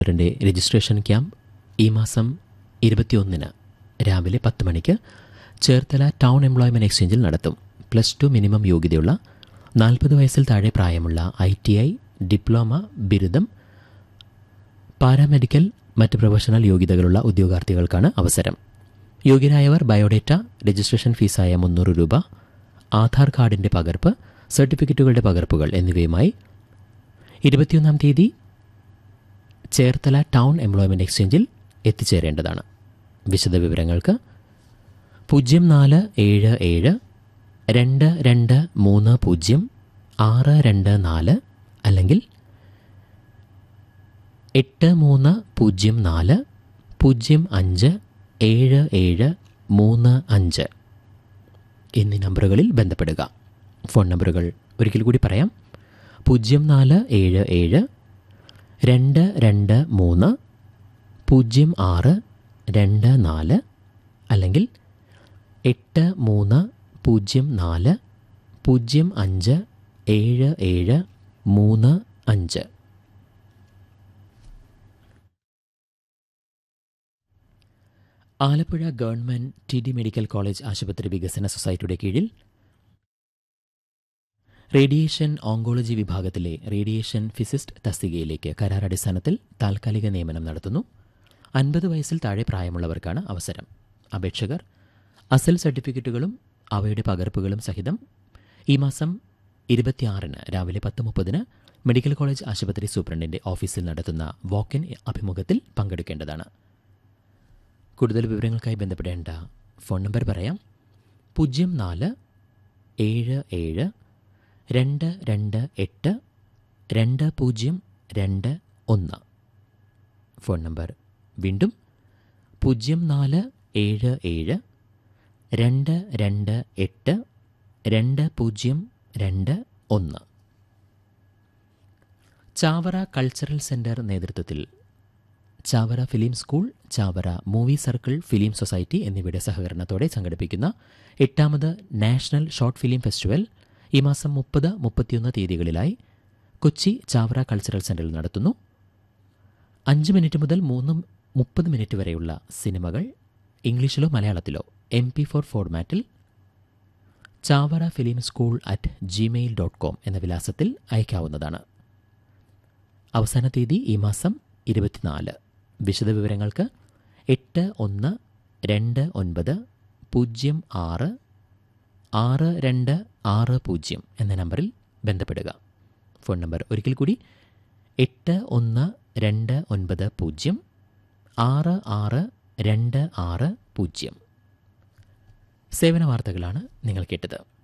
ന്റെ registration camp ഈ മാസം ഇരുപത്തിയൊന്നിന് രാവിലെ പത്ത് മണിക്ക് ചേർത്തല ടൗൺ എംപ്ലോയ്മെന്റ് എക്സ്ചേഞ്ചിൽ നടത്തും പ്ലസ് ടു മിനിമം യോഗ്യതയുള്ള നാൽപ്പത് വയസ്സിൽ താഴെ പ്രായമുള്ള ഐ ടി ഐ ഡിപ്ലോമ ബിരുദം പാരാമെഡിക്കൽ മറ്റ് പ്രൊഫഷണൽ യോഗ്യതകളുള്ള ഉദ്യോഗാർത്ഥികൾക്കാണ് അവസരം യോഗ്യരായവർ ബയോഡേറ്റ രജിസ്ട്രേഷൻ ഫീസായ മുന്നൂറ് രൂപ ആധാർ കാർഡിന്റെ പകർപ്പ് സർട്ടിഫിക്കറ്റുകളുടെ പകർപ്പുകൾ എന്നിവയുമായി ഇരുപത്തിയൊന്നാം തീയതി ചേർത്തല ടൗൺ എംപ്ലോയ്മെന്റ് എക്സ്ചേഞ്ചിൽ എത്തിച്ചേരേണ്ടതാണ് വിശദവിവരങ്ങൾക്ക് പൂജ്യം നാല് ഏഴ് ഏഴ് രണ്ട് രണ്ട് മൂന്ന് പൂജ്യം ആറ് രണ്ട് നാല് അല്ലെങ്കിൽ എട്ട് മൂന്ന് പൂജ്യം നാല് പൂജ്യം അഞ്ച് ഏഴ് ഏഴ് മൂന്ന് അഞ്ച് എന്നീ നമ്പറുകളിൽ ബന്ധപ്പെടുക ഫോൺ നമ്പറുകൾ ഒരിക്കൽ കൂടി പറയാം പൂജ്യം നാല് ഏഴ് ഏഴ് രണ്ട് രണ്ട് മൂന്ന് പൂജ്യം ആറ് രണ്ട് നാല് അല്ലെങ്കിൽ എട്ട് മൂന്ന് പൂജ്യം നാല് പൂജ്യം അഞ്ച് ഏഴ് ഏഴ് മൂന്ന് അഞ്ച് Alappuzha government T D medical college ആശുപത്രി വികസന സൊസൈറ്റിയുടെ കീഴിൽ റേഡിയേഷൻ ഓങ്കോളജി വിഭാഗത്തിലെ റേഡിയേഷൻ ഫിസിസ്റ്റ് തസ്തികയിലേക്ക് കരാറടിസ്ഥാനത്തിൽ താൽക്കാലിക നിയമനം നടത്തുന്നു അൻപത് വയസ്സിൽ താഴെ പ്രായമുള്ളവർക്കാണ് അവസരം അപേക്ഷകർ അസൽ സർട്ടിഫിക്കറ്റുകളും അവയുടെ പകർപ്പുകളും സഹിതം ഈ മാസം ഇരുപത്തിയാറിന് രാവിലെ പത്ത് മുപ്പതിന് മെഡിക്കൽ കോളേജ് ആശുപത്രി സൂപ്രണ്ടിന്റെ ഓഫീസിൽ നടത്തുന്ന വാക്കിൻ അഭിമുഖത്തിൽ പങ്കെടുക്കേണ്ടതാണ് കൂടുതൽ വിവരങ്ങൾക്കായി ബന്ധപ്പെടേണ്ട ഫോൺ നമ്പർ പറയാം പൂജ്യം നാല് ഏഴ് ഏഴ് രണ്ട് രണ്ട് എട്ട് രണ്ട് പൂജ്യം രണ്ട് ഒന്ന് ഫോൺ നമ്പർ വീണ്ടും പൂജ്യം നാല് ഏഴ് ഏഴ് രണ്ട് രണ്ട് എട്ട് രണ്ട് പൂജ്യം രണ്ട് ഒന്ന് ചാവറ കൾച്ചറൽ സെന്റർ നേതൃത്വത്തിൽ Chavara film school Chavara movie circle film society എന്നിവയുടെ സഹകരണത്തോടെ സംഘടിപ്പിക്കുന്ന എട്ടാമത് നാഷണൽ ഷോർട്ട് ഫിലിം ഫെസ്റ്റിവൽ ഈ മാസം മുപ്പത് മുപ്പത്തിയൊന്ന് തീയതികളിലായി കൊച്ചി ചാവറ കൾച്ചറൽ സെന്ററിൽ നടത്തുന്നു അഞ്ച് മിനിറ്റ് മുതൽ മൂന്ന് മുപ്പത് മിനിറ്റ് വരെയുള്ള സിനിമകൾ ഇംഗ്ലീഷിലോ മലയാളത്തിലോ എം പി ഫോർ ഫോർമാറ്റിൽ Chavara film school at Gmail dot com എന്ന വിലാസത്തിൽ അയക്കാവുന്നതാണ് അവസാന തീയതി ഈ മാസം ഇരുപത്തിനാല് വിശദവിവരങ്ങൾക്ക് എട്ട് ഒന്ന് രണ്ട് ഒൻപത് പൂജ്യം ആറ് ആറ് രണ്ട് ആറ് പൂജ്യം എന്ന നമ്പറിൽ ബന്ധപ്പെടുക ഫോൺ നമ്പർ ഒരിക്കൽ കൂടി എട്ട് ഒന്ന് രണ്ട് ഒൻപത് പൂജ്യം ആറ് ആറ് രണ്ട് ആറ് പൂജ്യം സേവന വാർത്തകളാണ് നിങ്ങൾ കേട്ടത്